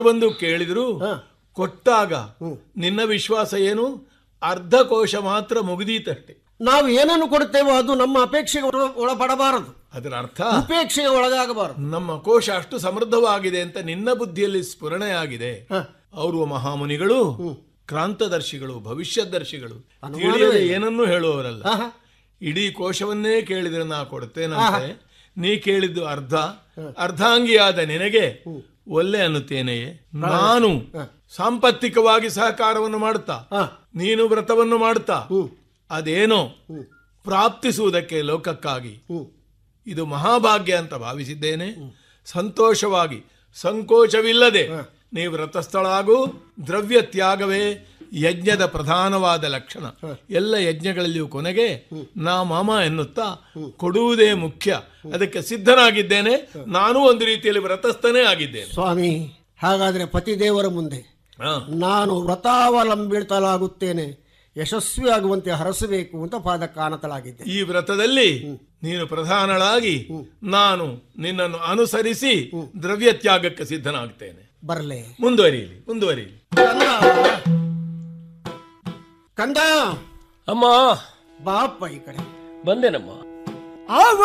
ಬಂದು ಕೇಳಿದ್ರು ಹ. ಕೊಟ್ಟಾಗ ನಿನ್ನ ವಿಶ್ವಾಸ ಏನು ಅರ್ಧ ಕೋಶ ಮಾತ್ರ ಮುಗಿದೀತಷ್ಟೆ ನಾವು ಏನನ್ನು ಕೊಡ್ತೇವೋ ಅದು ನಮ್ಮ ಅಪೇಕ್ಷೆಗೆ ಒಳ- ಒಳಪಡಬಾರದು ಅದರ ಅರ್ಥ ಉಪೇಕ್ಷೆಗೆ ಒಳಗಾಗಬಾರದು ನಮ್ಮ ಕೋಶ ಅಷ್ಟು ಸಮೃದ್ಧವಾಗಿದೆ ಅಂತ ನಿನ್ನ ಬುದ್ಧಿಯಲ್ಲಿ ಸ್ಫುರಣೆಯಾಗಿದೆ ಹ. ಅವರು ಮಹಾಮುನಿಗಳು ಕ್ರಾಂತದರ್ಶಿಗಳು ಭವಿಷ್ಯದರ್ಶಿಗಳು ಅನುಮಾನವೇ ತಿಳಿಯದೆ ಇಲ್ಲ. ಏನನ್ನೂ ಹೇಳುವವರಲ್ಲ ಆಹಾ. ಇಡೀ ಕೋಶವನ್ನೇ ಕೇಳಿದ್ರೆ ನಾ ಕೊಡ್ತೇನಂತೆ ನೀ ಕೇಳಿದ್ದು ಅರ್ಧ ಅರ್ಧಾಂಗಿಯಾದ ನಿನಗೆ ಒಲ್ಲೆ ಅನ್ನುತ್ತೇನೆಯೇ ನಾನು ಸಾಂಪತ್ತಿಕವಾಗಿ ಸಹಕಾರವನ್ನು ಮಾಡುತ್ತಾ ಹ. ನೀನು ವ್ರತವನ್ನು ಮಾಡುತ್ತಾ ಹ್ಮ್. ಅದೇನೋ ಪ್ರಾಪ್ತಿಸುವುದಕ್ಕೆ ಲೋಕಕ್ಕಾಗಿ ಹ್ಮ್. ಇದು ಮಹಾಭಾಗ್ಯ ಅಂತ ಭಾವಿಸಿದ್ದೇನೆ ಸಂತೋಷವಾಗಿ ಸಂಕೋಚವಿಲ್ಲದೆ ನೀ ವ್ರತಸ್ಥಳಾಗು ದ್ರವ್ಯ ತ್ಯಾಗವೇ ಯಜ್ಞದ ಪ್ರಧಾನವಾದ ಲಕ್ಷಣ ಎಲ್ಲ ಯಜ್ಞಗಳಲ್ಲಿಯೂ ಕೊನೆಗೆ ನಾ ಮಾಮ ಎನ್ನುತ್ತಾ ಕೊಡುವುದೇ ಮುಖ್ಯ ಅದಕ್ಕೆ ಸಿದ್ಧನಾಗಿದ್ದೇನೆ ನಾನು ಒಂದು ರೀತಿಯಲ್ಲಿ ವ್ರತಸ್ಥನೇ ಆಗಿದ್ದೇನೆ ಸ್ವಾಮಿ ಹಾಗಾದ್ರೆ ಪತಿದೇವರ ಮುಂದೆ ಹಾ. ನಾನು ವ್ರತಾವಲಂಬಿತಲಾಗುತ್ತೇನೆ ಯಶಸ್ವಿ ಆಗುವಂತೆ ಹರಸಬೇಕು ಅಂತ ಪಾದ ಕಾಣತಲಾಗಿದ್ದೆ ಈ ವ್ರತದಲ್ಲಿ ನೀನು ಪ್ರಧಾನಳಾಗಿ ನಾನು ನಿನ್ನನ್ನು ಅನುಸರಿಸಿ ದ್ರವ್ಯ ತ್ಯಾಗಕ್ಕೆ ಸಿದ್ಧನಾಗ್ತೇನೆ ಬರಲೇ ಮುಂದುವರಿಯಲಿ ಮುಂದುವರಿಯಲಿ ಕಂದ ಅಮ್ಮ ಬಾಪ್ಪ ಈ ಕಡೆ ಬಂದೇನಮ್ಮ ಆ